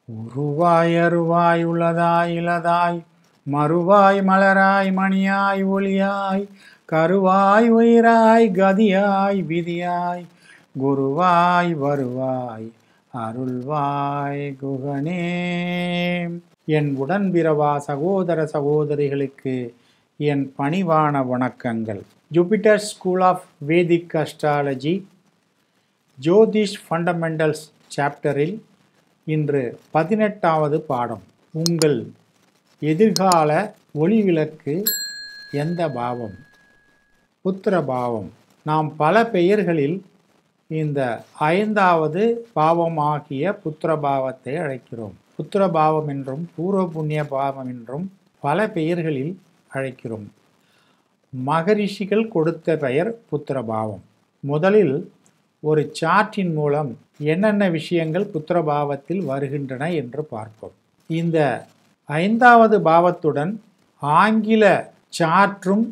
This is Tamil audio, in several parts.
உருவாய் அருவாய் உளதாய் இளதாய் மறுவாய் மலராய் மணியாய் ஒளியாய் கருவாய் உயிராய் கதியாய் விதியாய் குருவாய் வருவாய் அருள்வாய் குகனே என் உடன்பிறவா சகோதர சகோதரிகளுக்கு என் பணிவான வணக்கங்கள் Jupiter School of Vedic Astrology Jyotish Fundamentals சாப்டரில் இன்று பதினெட்டாவது பாடம் உங்கள் எதிர்கால ஒளிவிளக்கு எந்த பாவம் புத்திர பாவம் நாம் பல பெயர்களில் இந்த ஐந்தாவது பாவமாகிய புத்திர பாவத்தை அழைக்கிறோம் புத்திர பாவம் என்றும் பூர்வ புண்ணிய பாவம் என்றும் பல பெயர்களில் அழைக்கிறோம் மகரிஷிகள் கொடுத்த பெயர் புத்திர பாவம் முதலில் ஒரு சார்ட்டின் மூலம் என்னென்ன விஷயங்கள் புத்திர பாவத்தில் வருகின்றன என்று பார்ப்போம் இந்த ஐந்தாவது பாவத்துடன் ஆங்கில சாற்றும்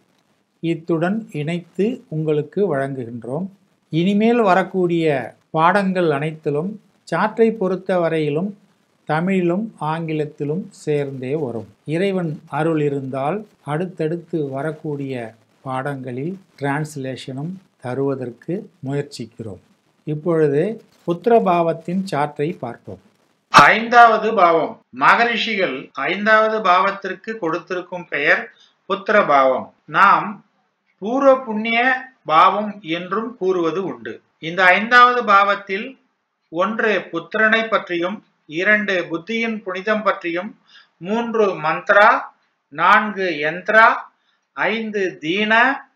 இத்துடன் இணைத்து உங்களுக்கு வழங்குகின்றோம் இனிமேல் வரக்கூடிய பாடங்கள் அனைத்திலும் சாற்றை பொறுத்த வரையிலும் தமிழிலும் ஆங்கிலத்திலும் சேர்ந்தே வரும் இறைவன் அருள் இருந்தால் அடுத்தடுத்து வரக்கூடிய பாடங்களில் டிரான்ஸ்லேஷனும் தருவதற்கு முயற்சிக்கிறோம் இப்பொழுது புத்திர பாவத்தின் சாற்றை பார்ப்போம் ஐந்தாவது பாவம் மகரிஷிகள் ஐந்தாவது பாவத்திற்கு கொடுத்திருக்கும் பெயர் புத்திர பாவம் நாம் பூர்வ புண்ணிய பாவம் என்றும் கூறுவது உண்டு இந்த ஐந்தாவது பாவத்தில் ஒன்று புத்திரனை பற்றியும் இரண்டு புத்தியின் புனிதம் பற்றியும் மூன்று மந்த்ரா நான்கு யந்திரா ஐந்து தீன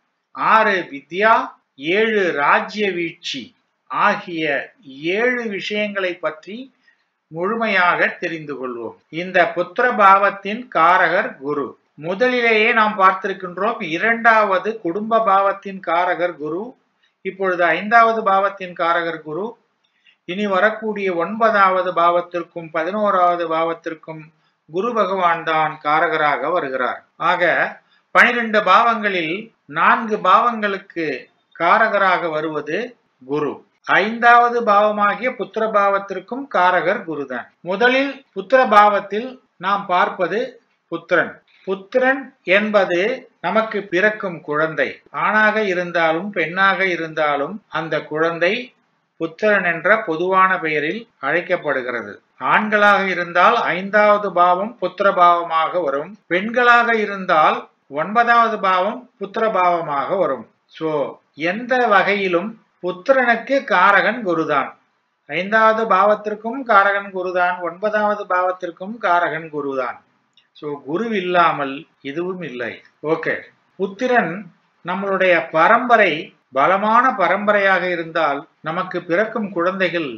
ஆறு வித்யா ஏழு ராஜ்ய வீழ்ச்சி ஆகிய ஏழு விஷயங்களை பற்றி முழுமையாக தெரிந்து கொள்வோம் இந்த புத்திர பாவத்தின் காரகர் குரு முதலிலேயே நாம் பார்த்திருக்கின்றோம் இரண்டாவது குடும்ப பாவத்தின் காரகர் குரு இப்பொழுது ஐந்தாவது பாவத்தின் காரகர் குரு இனி வரக்கூடிய ஒன்பதாவது பாவத்திற்கும் பதினோராவது பாவத்திற்கும் குரு பகவான் தான் காரகராக வருகிறார் ஆக பனிரெண்டு பாவங்களில் நான்கு பாவங்களுக்கு காரகராக வருவது குரு ஐந்தாவது பாவமாகிய புத்திர பாவத்திற்கும் காரகர் குருதான் முதலில் புத்திர பாவத்தில் நாம் பார்ப்பது புத்திரன் புத்திரன் என்பது நமக்கு பிறக்கும் குழந்தை ஆணாக இருந்தாலும் பெண்ணாக இருந்தாலும் அந்த குழந்தை புத்திரன் என்ற பொதுவான பெயரில் அழைக்கப்படுகிறது ஆண்களாக இருந்தால் ஐந்தாவது பாவம் புத்திர பாவமாக வரும் பெண்களாக இருந்தால் ஒன்பதாவது பாவம் புத்திர பாவமாக வரும் சோ எந்த வகையிலும் புத்திரனுக்கு காரகன் குருதான் ஐந்தாவது பாவத்திற்கும் காரகன் குருதான் ஒன்பதாவது பாவத்திற்கும் காரகன் குருதான் சோ குரு இல்லாமல் இதுவும் இல்லை ஓகே புத்திரன் நம்மளுடைய பரம்பரை பலமான பரம்பரையாக இருந்தால் நமக்கு பிறக்கும் குழந்தைகள்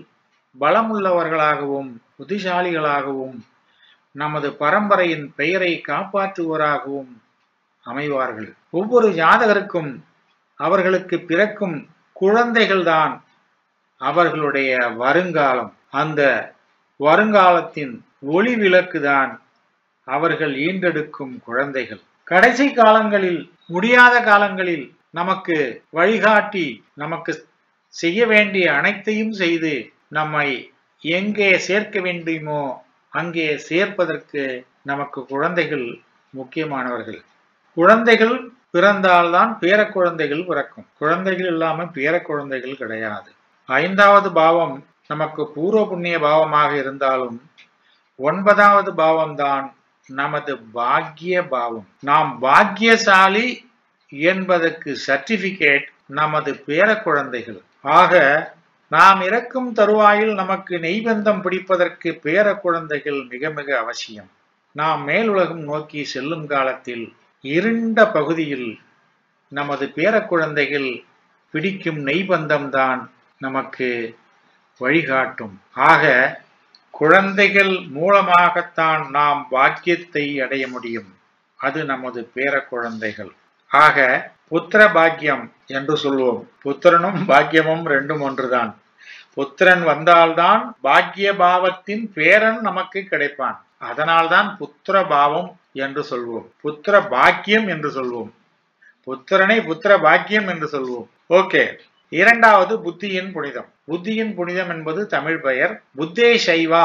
பலமுள்ளவர்களாகவும் புத்திசாலிகளாகவும் நமது பரம்பரையின் பெயரை காப்பாற்றுவோராகவும் அமைவார்கள் ஒவ்வொரு ஜாதகருக்கும் அவர்களுக்கு பிறக்கும் குழந்தைகள்தான் அவர்களுடைய வருங்காலம் அந்த வருங்காலத்தின் ஒளி விளக்குதான் அவர்கள் ஈண்டெடுக்கும் குழந்தைகள் கடைசி காலங்களில் முடியாத காலங்களில் நமக்கு வழிகாட்டி நமக்கு செய்ய வேண்டிய அனைத்தையும் செய்து நம்மை எங்கே சேர்க்க வேண்டுமோ அங்கே சேர்ப்பதற்கு நமக்கு குழந்தைகள் முக்கியமானவர்கள் குழந்தைகள் பிறந்தால்தான் பேர குழந்தைகள் பிறக்கும் குழந்தைகள் இல்லாம பேர குழந்தைகள் கிடையாது ஐந்தாவது பாவம் நமக்கு பூர்வ புண்ணிய பாவமாக இருந்தாலும் ஒன்பதாவது பாவம்தான் நமது பாக்கிய பாவம் நாம் பாக்கியசாலி என்பதற்கு சர்டிபிகேட் நமது பேர குழந்தைகள் ஆக நாம் இறக்கும் தருவாயில் நமக்கு நெய்பந்தம் பிடிப்பதற்கு பேர குழந்தைகள் மிக மிக அவசியம் நாம் மேலுலகம் நோக்கி செல்லும் காலத்தில் இருண்ட பகுதியில் நமது பேர குழந்தைகள் பிடிக்கும் நெய்பந்தம்தான் நமக்கு வழிகாட்டும் ஆக குழந்தைகள் மூலமாகத்தான் நாம் பாக்கியத்தை அடைய முடியும் அது நமது பேர குழந்தைகள் ஆக புத்திர பாக்கியம் என்று சொல்வோம் புத்திரனும் பாக்கியமும் ரெண்டும் ஒன்றுதான் புத்திரன் வந்தால்தான் பாக்கிய பாவத்தின் பேரன் நமக்கு கிடைப்பான் அதனால்தான் புத்திர பாவம் என்று சொல்வோம் புத்திர பாக்கியம் என்று சொல்வோம் புத்திரனை புத்திர பாக்கியம் என்று சொல்வோம் ஓகே இரண்டாவது புத்தியின் புனிதம் புத்தியின் புனிதம் என்பது தமிழ் பெயர் புத்தே சைவா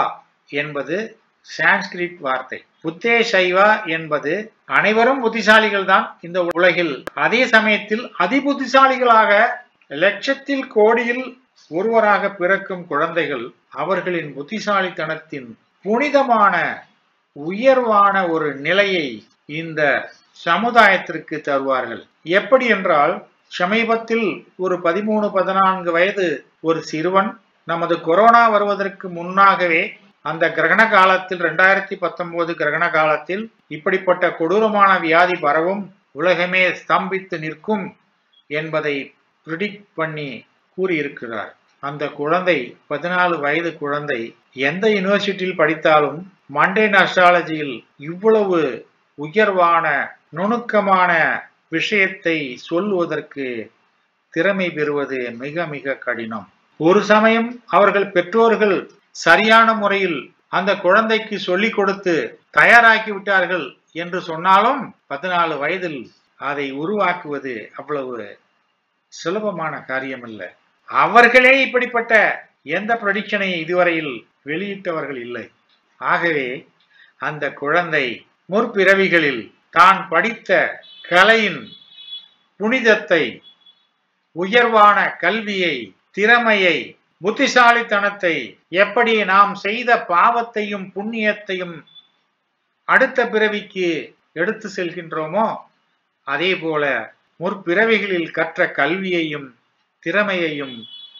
என்பது சான்ஸ்கிரிட் வார்த்தை புத்தே சைவா என்பது அனைவரும் புத்திசாலிகள் தான் இந்த உலகில் அதே சமயத்தில் அதிபுத்திசாலிகளாக லட்சத்தில் கோடியில் ஒருவராக பிறக்கும் குழந்தைகள் அவர்களின் புத்திசாலித்தனத்தின் புனிதமான உயர்வான ஒரு நிலையை இந்த சமுதாயத்திற்கு தருவார்கள் எப்படி என்றால் சமீபத்தில் ஒரு பதிமூணு பதினான்கு வயது ஒரு சிறுவன் நமது கொரோனா வருவதற்கு முன்னாகவே அந்த கிரகண காலத்தில் ரெண்டாயிரத்தி பத்தொன்பது கிரகண காலத்தில் இப்படிப்பட்ட கொடூரமான வியாதி பரவும் உலகமே ஸ்தம்பித்து நிற்கும் என்பதை ப்ரிடிக்ட் பண்ணி கூறியிருக்கிறார் அந்த குழந்தை பதினாலு வயது குழந்தை எந்த யூனிவர்சிட்டியில் படித்தாலும் மண்டேன் அஸ்ட்ராலஜியில் இவ்வளவு உயர்வான நுணுக்கமான விஷயத்தை சொல்லுவதற்கு திறமை பெறுவது மிக மிக கடினம் ஒரு சமயம் அவர்கள் பெற்றோர்கள் சரியான முறையில் அந்த குழந்தைக்கு சொல்லிக் கொடுத்து தயாராக்கி விட்டார்கள் என்று சொன்னாலும் பதினாலு வயதில் அதை உருவாக்குவது அவ்வளவு சுலபமான காரியம் அல்ல அவர்களே இப்படிப்பட்ட எந்த ப்ரொடிக்ஷனை இதுவரையில் வெளியிட்டவர்கள் இல்லை ஆகவே அந்த குழந்தை முற்பிறவிகளில் தான் படித்த கலையின் புனிதத்தை உயர்வான கல்வியை திறமையை புத்திசாலித்தனத்தை எப்படி நாம் செய்த பாவத்தையும் புண்ணியத்தையும் அடுத்த பிறவிக்கு எடுத்து செல்கின்றோமோ அதே போல முற்பிறவிகளில் கற்ற கல்வியையும் திறமையையும்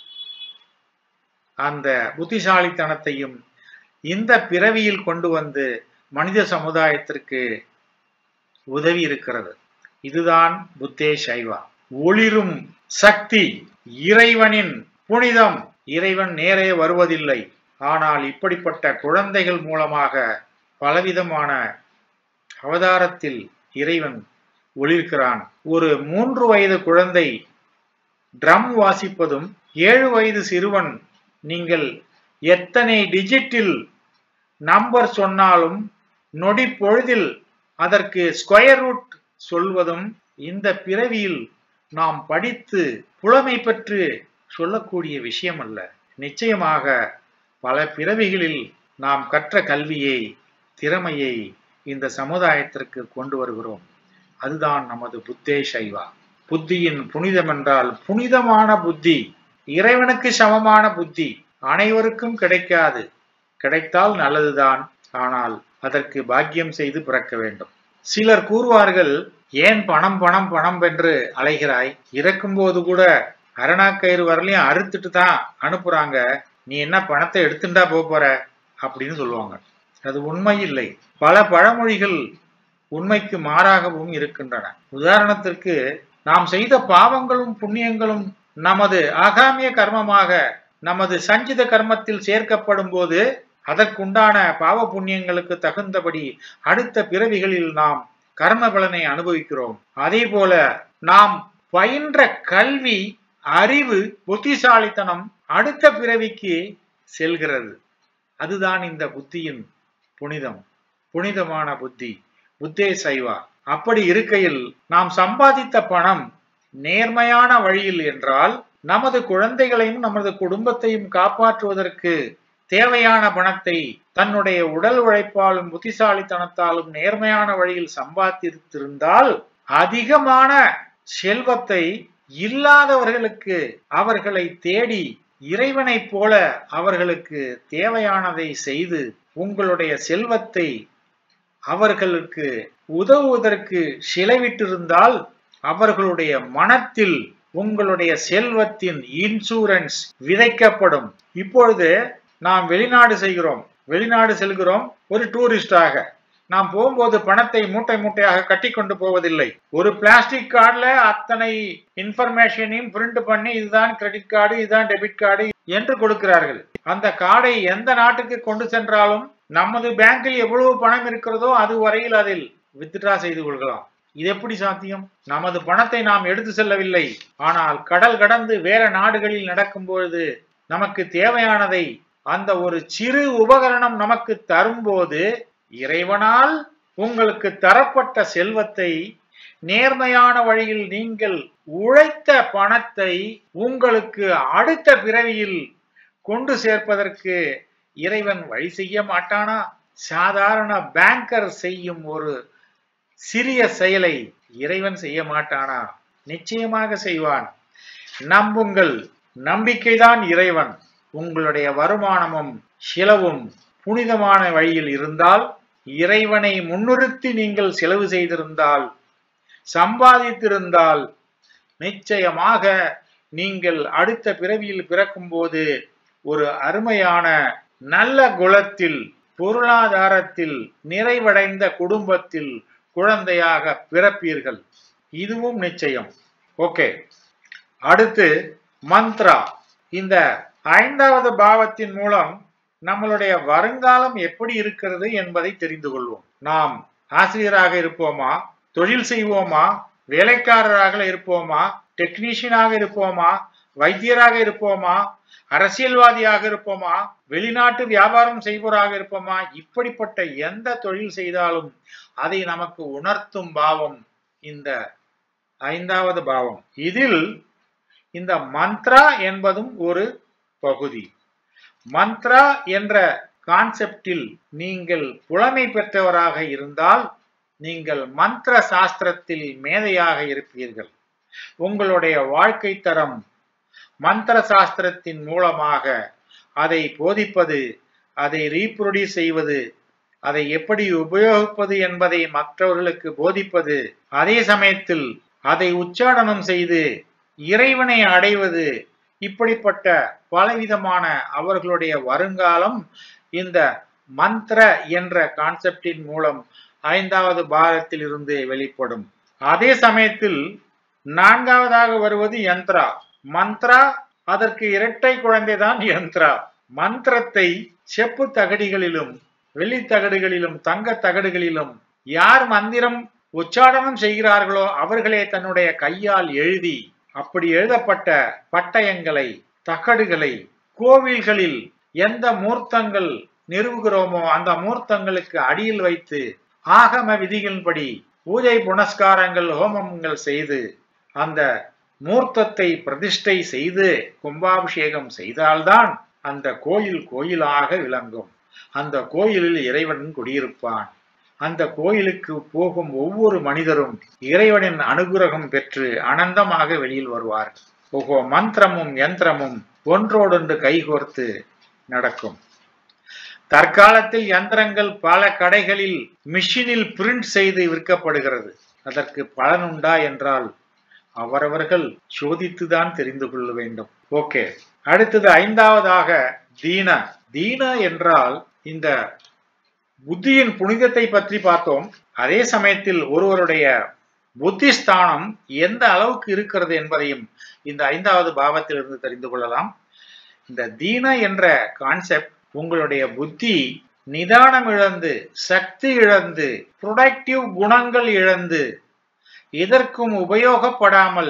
அந்த புத்திசாலித்தனத்தையும் இந்த பிறவியில் கொண்டு வந்து மனித சமுதாயத்திற்கு உதவி இருக்கிறது இதுதான் புத்தே சைவா ஒளிரும் சக்தி இறைவனின் புனிதம் இறைவன் நேரே வருவதில்லை ஆனால் இப்படிப்பட்ட குழந்தைகள் மூலமாக பலவிதமான அவதாரத்தில் இறைவன் ஒளிர்கிறான் ஒரு மூன்று வயது குழந்தை ட்ரம் வாசிப்பதும் ஏழு வயது சிறுவன் நீங்கள் எத்தனை டிஜிட்டில் நம்பர் சொன்னாலும் நொடி பொழுதில் அதற்கு ஸ்கொயர் ரூட் சொல்வதும் இந்த பிறவியில் நாம் படித்து புலமை பெற்று சொல்லக்கூடிய விஷயம் அல்ல நிச்சயமாக பல பிறவிகளில் நாம் கற்ற கல்வியை திறமையை இந்த சமுதாயத்திற்கு கொண்டு வருகிறோம் அதுதான் நமது புத்தே சைவா புத்தியின் புனிதம் என்றால் புனிதமான புத்தி இறைவனுக்கு சமமான புத்தி அனைவருக்கும் கிடைக்காது கிடைத்தால் நல்லதுதான் ஆனால் அதற்கு பாக்கியம் செய்து பிறக்க வேண்டும் சிலர் கூறுவார்கள் ஏன் பணம் பணம் பணம் என்று அலைகிறாய் இறக்கும்போது கூட அரணாக்கயிறு வரலையும் அறுத்துட்டு தான் அனுப்புறாங்க நீ என்ன பணத்தை எடுத்துட்டா போற அப்படின்னு சொல்லுவாங்க அது உண்மை இல்லை பல பழமொழிகள் உண்மைக்கு மாறாகவும் இருக்கின்றன உதாரணத்திற்கு நாம் செய்த பாவங்களும் புண்ணியங்களும் நமது ஆகாமிய கர்மமாக நமது சஞ்சித கர்மத்தில் சேர்க்கப்படும் போது அதற்குண்டான பாவ புண்ணியங்களுக்கு தகுந்தபடி அடுத்த பிறவிகளில் நாம் கர்ம பலனை அனுபவிக்கிறோம் அதே போல நாம் பயின்ற கல்வி அறிவு புத்திசாலித்தனம் அடுத்த பிறவிக்கு செல்கிறது அதுதான் இந்த புத்தியின் புனிதம் புனிதமான புத்தி புத்தே சைவா அப்படி இருக்கையில் நாம் சம்பாதித்த பணம் நேர்மையான வழியில் என்றால் நமது குழந்தைகளையும் நமது குடும்பத்தையும் காப்பாற்றுவதற்கு தேவையான பணத்தை தன்னுடைய உடல் உழைப்பாலும் புத்திசாலித்தனத்தாலும் நேர்மையான வழியில் சம்பாதித்திருந்தால் அதிகமான செல்வத்தை இல்லாதவர்களுக்கு அவர்களை தேடி இறைவனைப் போல அவர்களுக்கு தேவையானதை செய்து உங்களுடைய செல்வத்தை அவர்களுக்கு உதவுவதற்கு சிலைவிட்டிருந்தால் அவர்களுடைய மனத்தில் உங்களுடைய செல்வத்தின் இன்சூரன்ஸ் விதைக்கப்படும் இப்பொழுது நாம் வெளிநாடு செய்கிறோம் வெளிநாடு செல்கிறோம் ஒரு டூரிஸ்டாக நாம் போகும்போது பணத்தை மூட்டை மூட்டையாக கட்டி கொண்டு போவதில்லை ஒரு பிளாஸ்டிக் கார்டுல அத்தனை இன்ஃபர்மேஷனையும் பிரிண்ட் பண்ணி இதுதான் கிரெடிட் கார்டு இதுதான் டெபிட் கார்டு என்று கொடுக்கிறார்கள் அந்த கார்டை எந்த நாட்டுக்கு கொண்டு சென்றாலும் நமது பேங்கில் எவ்வளவு பணம் இருக்கிறதோ அது வரையில் அதில் வித்ட்ரா செய்து கொள்கலாம் இது எப்படி சாத்தியம் நமது பணத்தை நாம் எடுத்து செல்லவில்லை ஆனால் கடல் கடந்து வேற நாடுகளில் நடக்கும் பொழுது நமக்கு தேவையானதை அந்த ஒரு சிறு உபகரணம் நமக்கு தரும்போது இறைவனால் உங்களுக்கு தரப்பட்ட செல்வத்தை நேர்மையான வழியில் நீங்கள் உழைத்த பணத்தை உங்களுக்கு அடுத்த பிறவியில் கொண்டு சேர்ப்பதற்கு இறைவன் வழி செய்ய மாட்டானா சாதாரண பேங்கர் செய்யும் ஒரு சிறிய செயலை இறைவன் செய்ய மாட்டானா நிச்சயமாக செய்வான் நம்புங்கள் நம்பிக்கைதான் இறைவன் உங்களுடைய வருமானமும் செலவும் புனிதமான வழியில் இருந்தால் இறைவனை முன்னிறுத்தி நீங்கள் செலவு செய்திருந்தால் சம்பாதித்திருந்தால் நிச்சயமாக நீங்கள் அடுத்த பிறவியில் பிறக்கும்போது ஒரு அருமையான நல்ல குலத்தில் பொருளாதாரத்தில் நிறைவடைந்த குடும்பத்தில் குழந்தையாக பிறப்பீர்கள் இதுவும் நிச்சயம் ஓகே அடுத்து மந்த்ரா இந்த ஐந்தாவது பாவத்தின் மூலம் நம்மளுடைய வருங்காலம் எப்படி இருக்கிறது என்பதை தெரிந்து கொள்வோம் நாம் ஆசிரியராக இருப்போமா தொழில் செய்வோமா வேலைக்காரராக இருப்போமா டெக்னீஷியனாக இருப்போமா வைத்தியராக இருப்போமா அரசியல்வாதியாக இருப்போமா வெளிநாட்டு வியாபாரம் செய்வோராக இருப்போமா இப்படிப்பட்ட எந்த தொழில் செய்தாலும் அதை நமக்கு உணர்த்தும் பாவம் இந்த ஐந்தாவது பாவம் இதில் இந்த மந்த்ரா என்பதும் ஒரு பகுதி மந்த்ரா என்ற கான்செப்டில் நீங்கள் புலமை பெற்றவராக இருந்தால் நீங்கள் மந்திர சாஸ்திரத்தில் மேதையாக இருப்பீர்கள் உங்களுடைய வாழ்க்கை தரம் மந்திர சாஸ்திரத்தின் மூலமாக அதை போதிப்பது அதை ரீப்ரொடியூஸ் செய்வது அதை எப்படி உபயோகிப்பது என்பதை மற்றவர்களுக்கு போதிப்பது அதே சமயத்தில் அதை உச்சாடனம் செய்து இறைவனை அடைவது இப்படிப்பட்ட பலவிதமான அவர்களுடைய வருங்காலம் இந்த மந்திர என்ற கான்செப்டின் மூலம் ஐந்தாவது பாரத்தில் இருந்து வெளிப்படும் அதே சமயத்தில் நான்காவதாக வருவது யந்த்ரா மந்த்ரா அதற்கு இரட்டை குழந்தைதான் யந்த்ரா மந்திரத்தை செப்பு தகடிகளிலும் வெள்ளி தகடுகளிலும் தங்க தகடுகளிலும் யார் மந்திரம் உச்சாடனம் செய்கிறார்களோ அவர்களே தன்னுடைய கையால் எழுதி அப்படி எழுதப்பட்ட பட்டயங்களை தகடுகளை கோவில்களில் எந்த மூர்த்தங்கள் நிறுவுகிறோமோ அந்த மூர்த்தங்களுக்கு அடியில் வைத்து ஆகம விதிகளின்படி பூஜை புனஸ்காரங்கள் ஹோமங்கள் செய்து அந்த மூர்த்தத்தை பிரதிஷ்டை செய்து கும்பாபிஷேகம் செய்தால்தான் அந்த கோயில் கோயிலாக விளங்கும் அந்த கோயிலில் இறைவன் குடியிருப்பான் அந்த கோயிலுக்கு போகும் ஒவ்வொரு மனிதரும் இறைவனின் அனுகிரகம் பெற்று அனந்தமாக வெளியில் வருவார் ஓஹோ மந்திரமும் யந்திரமும் ஒன்றோடொன்று கைகோர்த்து நடக்கும் தற்காலத்தில் யந்திரங்கள் பல கடைகளில் மிஷினில் பிரிண்ட் செய்து விற்கப்படுகிறது அதற்கு பலனுண்டா என்றால் அவரவர்கள் சோதித்துதான் தெரிந்து கொள்ள வேண்டும் ஓகே அடுத்தது ஐந்தாவதாக தீன தீன என்றால் இந்த புத்தியின் புனிதத்தை பற்றி பார்த்தோம் அதே சமயத்தில் ஒருவருடைய புத்திஸ்தானம் எந்த அளவுக்கு இருக்கிறது என்பதையும் இந்த ஐந்தாவது பாவத்திலிருந்து தெரிந்து கொள்ளலாம் இந்த தீன என்ற கான்செப்ட் உங்களுடைய புத்தி நிதானம் இழந்து சக்தி இழந்து ப்ரொடக்டிவ் குணங்கள் இழந்து எதற்கும் உபயோகப்படாமல்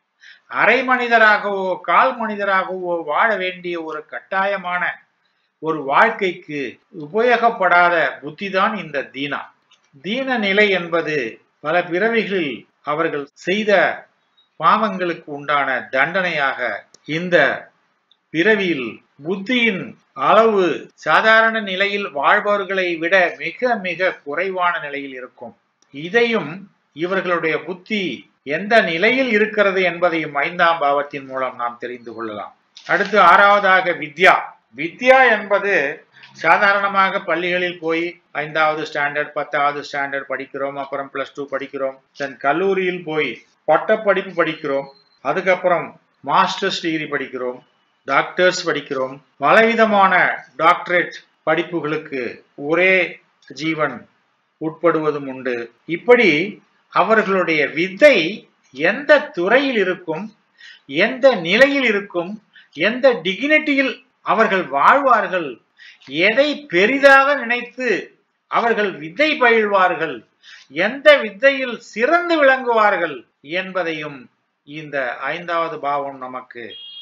அரை மனிதராகவோ கால் மனிதராகவோ வாழ வேண்டிய ஒரு கட்டாயமான ஒரு வாழ்க்கைக்கு உபயோகப்படாத புத்திதான் இந்த தீனா தீன நிலை என்பது பல பிறவிகளில் அவர்கள் செய்த பாவங்களுக்கு உண்டான தண்டனையாக இந்த பிறவியில் புத்தியின் அளவு சாதாரண நிலையில் வாழ்பவர்களை விட மிக மிக குறைவான நிலையில் இருக்கும் இதையும் இவர்களுடைய புத்தி எந்த நிலையில் இருக்கிறது என்பதையும் ஐந்தாம் பாவத்தின் மூலம் நாம் தெரிந்து கொள்ளலாம் அடுத்து ஆறாவதாக வித்யா வித்யா என்பது சாதாரணமாக பள்ளிகளில் போய் ஐந்தாவது ஸ்டாண்டர்ட் பத்தாவது ஸ்டாண்டர்ட் படிக்கிறோம் அப்புறம் பிளஸ் டூ படிக்கிறோம் தென் கல்லூரியில் போய் பட்டப்படிப்பு படிக்கிறோம் அதுக்கப்புறம் மாஸ்டர்ஸ் டிகிரி படிக்கிறோம் டாக்டர்ஸ் படிக்கிறோம் பலவிதமான டாக்டரேட் படிப்புகளுக்கு ஒரே ஜீவன் உட்படுவதும் உண்டு இப்படி அவர்களுடைய வித்தை எந்த துறையில் இருக்கும் எந்த நிலையில் இருக்கும் எந்த டிகினிட்டியில் அவர்கள் வாழ்வார்கள் எதை பெரிதாக நினைத்து அவர்கள் வித்தை பயில்வார்கள் எந்த வித்தையில் சிறந்து விளங்குவார்கள் என்பதையும் இந்த ஐந்தாவது பாவம் நமக்கு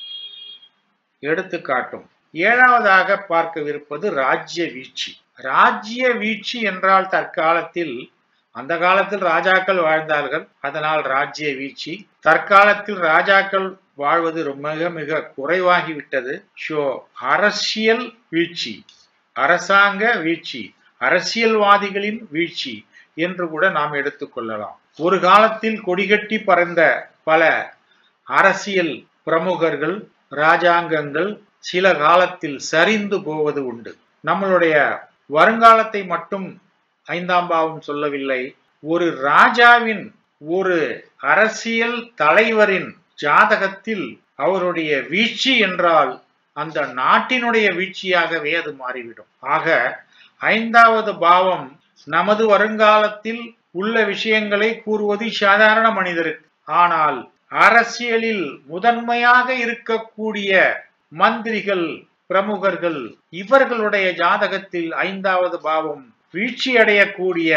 எடுத்து காட்டும் ஏழாவதாக பார்க்கவிருப்பது ராஜ்ய வீழ்ச்சி ராஜ்ய வீழ்ச்சி என்றால் தற்காலத்தில் அந்த காலத்தில் ராஜாக்கள் வாழ்ந்தார்கள் அதனால் ராஜ்ய வீழ்ச்சி தற்காலத்தில் ராஜாக்கள் வாழ்வது மிக மிக குறைவாகிவிட்டது ஷோ அரசியல் வீழ்ச்சி அரசாங்க வீழ்ச்சி அரசியல்வாதிகளின் வீழ்ச்சி என்று கூட நாம் எடுத்துக்கொள்ளலாம் ஒரு காலத்தில் கொடிகட்டி பறந்த பல அரசியல் பிரமுகர்கள் ராஜாங்கங்கள் சில காலத்தில் சரிந்து போவது உண்டு நம்மளுடைய வருங்காலத்தை மட்டும் ஐந்தாம் பாவம் சொல்லவில்லை ஒரு ராஜாவின் ஒரு அரசியல் தலைவரின் ஜாதகத்தில் அவருடைய வீழ்ச்சி என்றால் அந்த நாட்டினுடைய வீழ்ச்சியாகவே அது மாறிவிடும் ஆக ஐந்தாவது பாவம் நமது வருங்காலத்தில் உள்ள விஷயங்களை கூறுவது சாதாரண மனிதருக்கு ஆனால் அரசியலில் முதன்மையாக இருக்கக்கூடிய மந்திரிகள் பிரமுகர்கள் இவர்களுடைய ஜாதகத்தில் ஐந்தாவது பாவம் வீழ்ச்சி அடையக்கூடிய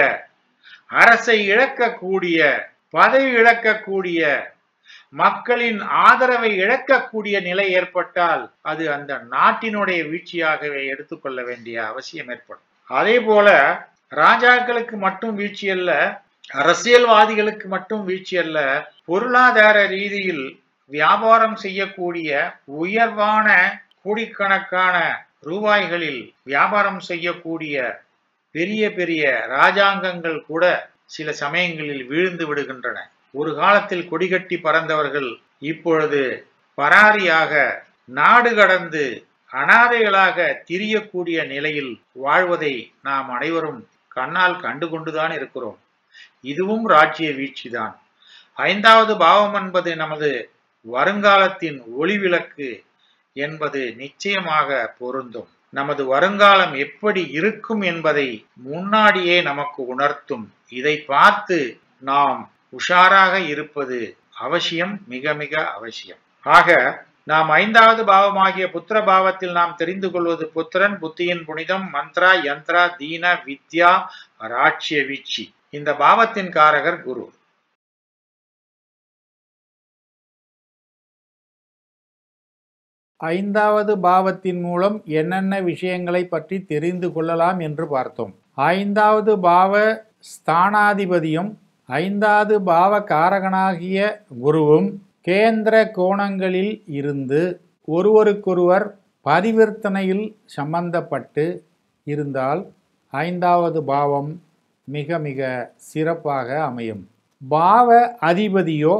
அரசை இழக்கக்கூடிய பதவி இழக்கக்கூடிய மக்களின் ஆதரவை இழக்கக்கூடிய நிலை ஏற்பட்டால் அது அந்த நாட்டினுடைய வீழ்ச்சியாகவே எடுத்துக்கொள்ள வேண்டிய அவசியம் ஏற்படும் அதே போல ராஜாக்களுக்கு மட்டும் வீழ்ச்சி அல்ல அரசியல்வாதிகளுக்கு மட்டும் வீழ்ச்சி அல்ல பொருளாதார ரீதியில் வியாபாரம் செய்யக்கூடிய உயர்வான கோடிக்கணக்கான ரூபாய்களில் வியாபாரம் செய்யக்கூடிய பெரிய பெரிய ராஜாங்கங்கள் கூட சில சமயங்களில் வீழ்ந்து விடுகின்றன ஒரு காலத்தில் கொடிகட்டி பறந்தவர்கள் இப்பொழுது பராரியாக நாடு கடந்து அனாதைகளாக திரியக்கூடிய நிலையில் வாழ்வதை நாம் அனைவரும் கண்ணால் கண்டு கொண்டுதான் இருக்கிறோம் இதுவும் ராஜ்ய வீழ்ச்சிதான் ஐந்தாவது பாவம் என்பது நமது வருங்காலத்தின் ஒளிவிளக்கு என்பது நிச்சயமாக பொருந்தும் நமது வருங்காலம் எப்படி இருக்கும் என்பதை முன்னாடியே நமக்கு உணர்த்தும் இதை பார்த்து நாம் உஷாராக இருப்பது அவசியம் மிக மிக அவசியம் ஆக நாம் ஐந்தாவது பாவமாகிய புத்திர பாவத்தில் நாம் தெரிந்து கொள்வது புத்திரன் புத்தியின் புனிதம் மந்த்ரா யந்த்ரா தீன வித்யா ராட்சிய வீழ்ச்சி இந்த பாவத்தின் காரகர் குரு ஐந்தாவது பாவத்தின் மூலம் என்னென்ன விஷயங்களை பற்றி தெரிந்து கொள்ளலாம் என்று பார்த்தோம் ஐந்தாவது பாவ ஸ்தானாதிபதியும் ஐந்தாவது பாவ காரகனாகிய குருவும் கேந்திர கோணங்களில் இருந்து ஒருவருக்கொருவர் பரிவர்த்தனையில் சம்பந்தப்பட்டு இருந்தால் ஐந்தாவது பாவம் மிக மிக சிறப்பாக அமையும் பாவ அதிபதியோ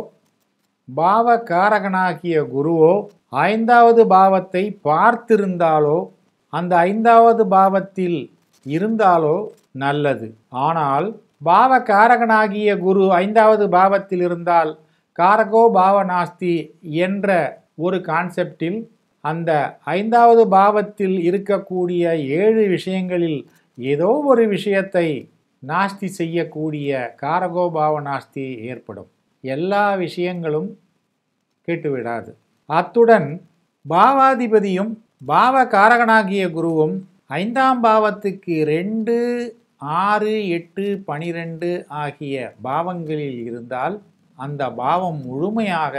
பாவ காரகனாகிய குருவோ ஐந்தாவது பாவத்தை பார்த்திருந்தாலோ அந்த ஐந்தாவது பாவத்தில் இருந்தாலோ நல்லது ஆனால் பாவ காரகனாகிய குரு ஐந்தாவது பாவத்தில் இருந்தால் காரகோ பாவ நாஸ்தி என்ற ஒரு கான்செப்டில் அந்த ஐந்தாவது பாவத்தில் இருக்கக்கூடிய ஏழு விஷயங்களில் ஏதோ ஒரு விஷயத்தை நாஸ்தி செய்யக்கூடிய காரகோ பாவ நாஸ்தி ஏற்படும் எல்லா விஷயங்களும் கேட்டுவிடாது அத்துடன் பாவாதிபதியும் பாவ காரகனாகிய குருவும் ஐந்தாம் பாவத்துக்கு ரெண்டு ஆறு எட்டு பனிரெண்டு ஆகிய பாவங்களில் இருந்தால் அந்த பாவம் முழுமையாக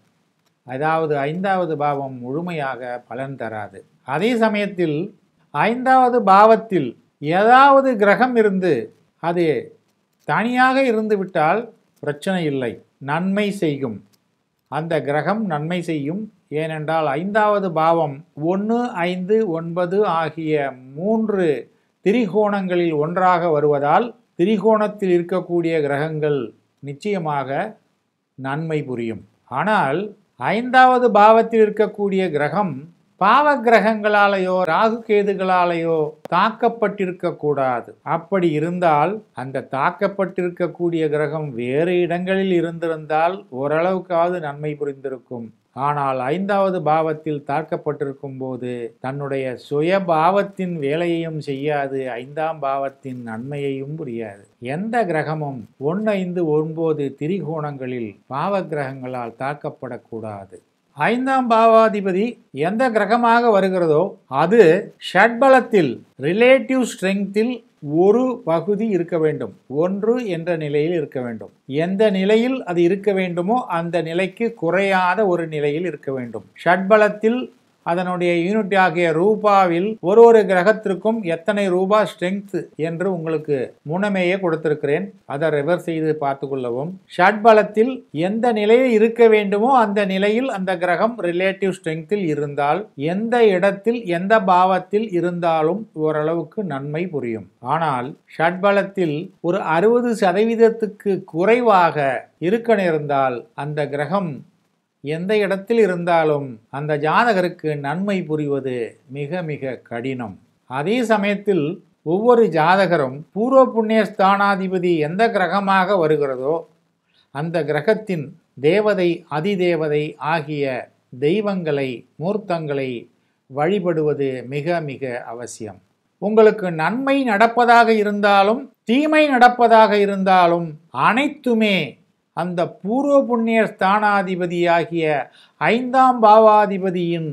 அதாவது ஐந்தாவது பாவம் முழுமையாக பலன் தராது அதே சமயத்தில் ஐந்தாவது பாவத்தில் ஏதாவது கிரகம் இருந்து அது தனியாக இருந்துவிட்டால் பிரச்சனை இல்லை நன்மை செய்யும் அந்த கிரகம் நன்மை செய்யும் ஏனென்றால் ஐந்தாவது பாவம் ஒன்று ஐந்து ஒன்பது ஆகிய மூன்று திரிகோணங்களில் ஒன்றாக வருவதால் திரிகோணத்தில் இருக்கக்கூடிய கிரகங்கள் நிச்சயமாக நன்மை புரியும் ஆனால் ஐந்தாவது பாவத்தில் இருக்கக்கூடிய கிரகம் பாவ கிரகங்களாலேயோ ராகு கேதுகளாலேயோ தாக்கப்பட்டிருக்க கூடாது அப்படி இருந்தால் அந்த தாக்கப்பட்டிருக்கக்கூடிய கிரகம் வேறு இடங்களில் இருந்திருந்தால் ஓரளவுக்காவது நன்மை புரிந்திருக்கும் ஆனால் ஐந்தாவது பாவத்தில் தாக்கப்பட்டிருக்கும் போது தன்னுடைய சுய பாவத்தின் வேலையையும் செய்யாது ஐந்தாம் பாவத்தின் நன்மையையும் புரியாது எந்த கிரகமும் ஒன்று ஐந்து ஒன்பது திரிகோணங்களில் பாவ கிரகங்களால் தாக்கப்படக்கூடாது ஐந்தாம் பாவாதிபதி எந்த கிரகமாக வருகிறதோ அது ஷட்பலத்தில் ரிலேட்டிவ் ஸ்ட்ரெங்த்தில் ஒரு பகுதி இருக்க வேண்டும் ஒன்று என்ற நிலையில் இருக்க வேண்டும் எந்த நிலையில் அது இருக்க வேண்டுமோ அந்த நிலைக்கு குறையாத ஒரு நிலையில் இருக்க வேண்டும் ஷட்பலத்தில் அதனுடைய யூனிட் ஆகிய ரூபாவில் ஒரு ஒரு கிரகத்திற்கும் எத்தனை ரூபா ஸ்ட்ரெங்க் என்று உங்களுக்கு முன்னமேயே கொடுத்திருக்கிறேன் அதை ரெவர் செய்து பார்த்து கொள்ளவும் ஷட்பலத்தில் எந்த நிலையில் இருக்க வேண்டுமோ அந்த நிலையில் அந்த கிரகம் ரிலேட்டிவ் ஸ்ட்ரெங்த்தில் இருந்தால் எந்த இடத்தில் எந்த பாவத்தில் இருந்தாலும் ஓரளவுக்கு நன்மை புரியும் ஆனால் ஷட்பலத்தில் ஒரு அறுபது சதவீதத்துக்கு குறைவாக இருக்க நேர்ந்தால் அந்த கிரகம் எந்த இடத்தில் இருந்தாலும் அந்த ஜாதகருக்கு நன்மை புரிவது மிக மிக கடினம் அதே சமயத்தில் ஒவ்வொரு ஜாதகரும் பூர்வ புண்ணிய ஸ்தானாதிபதி எந்த கிரகமாக வருகிறதோ அந்த கிரகத்தின் தேவதை அதிதேவதை ஆகிய தெய்வங்களை மூர்த்தங்களை வழிபடுவது மிக மிக அவசியம் உங்களுக்கு நன்மை நடப்பதாக இருந்தாலும் தீமை நடப்பதாக இருந்தாலும் அனைத்துமே அந்த பூர்வ புண்ணிய ஸ்தானாதிபதியாகிய ஐந்தாம் பாவாதிபதியின்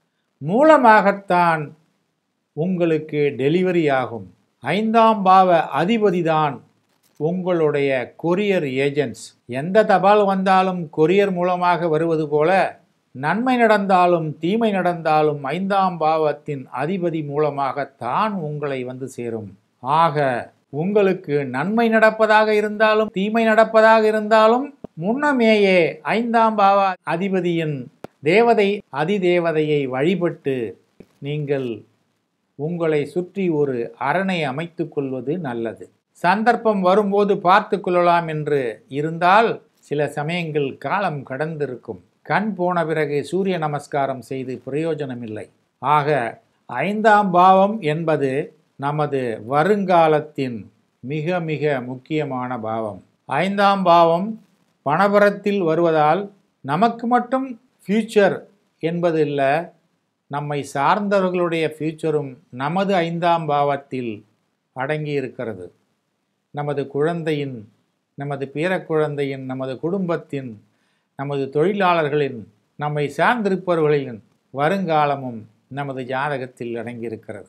மூலமாகத்தான் உங்களுக்கு டெலிவரி ஆகும் ஐந்தாம் பாவ அதிபதிதான் உங்களுடைய கொரியர் ஏஜென்ட்ஸ் எந்த தபால் வந்தாலும் கொரியர் மூலமாக வருவது போல நன்மை நடந்தாலும் தீமை நடந்தாலும் ஐந்தாம் பாவத்தின் அதிபதி மூலமாகத்தான் உங்களை வந்து சேரும் ஆக உங்களுக்கு நன்மை நடப்பதாக இருந்தாலும் தீமை நடப்பதாக இருந்தாலும் முன்னமேயே ஐந்தாம் பாவ அதிபதியின் தேவதை அதிதேவதையை வழிபட்டு நீங்கள் உங்களை சுற்றி ஒரு அரணை அமைத்துக் கொள்வது நல்லது சந்தர்ப்பம் வரும்போது பார்த்து கொள்ளலாம் என்று இருந்தால் சில சமயங்கள் காலம் கடந்திருக்கும் கண் போன பிறகு சூரிய நமஸ்காரம் செய்து பிரயோஜனமில்லை ஆக ஐந்தாம் பாவம் என்பது நமது வருங்காலத்தின் மிக மிக முக்கியமான பாவம் ஐந்தாம் பாவம் பணபரத்தில் வருவதால் நமக்கு மட்டும் ஃபியூச்சர் என்பது இல்லை நம்மை சார்ந்தவர்களுடைய ஃபியூச்சரும் நமது ஐந்தாம் பாவத்தில் அடங்கி இருக்கிறது நமது குழந்தையின் நமது பேரக்குழந்தையின் நமது குடும்பத்தின் நமது தொழிலாளர்களின் நம்மை சார்ந்திருப்பவர்களின் வருங்காலமும் நமது ஜாதகத்தில் அடங்கியிருக்கிறது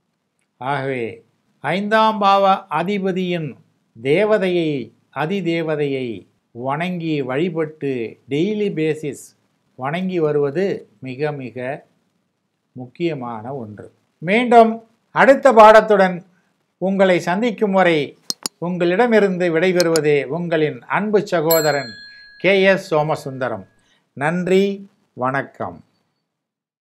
ஆகவே ஐந்தாம் பாவ அதிபதியின் தேவதையை அதிதேவதையை வணங்கி வழிபட்டு டெய்லி பேசிஸ் வணங்கி வருவது மிக மிக முக்கியமான ஒன்று மீண்டும் அடுத்த பாடத்துடன் உங்களை சந்திக்கும் வரை உங்களிடமிருந்து விடைபெறுவது உங்களின் அன்பு சகோதரன் கே எஸ் சோமசுந்தரம் நன்றி வணக்கம்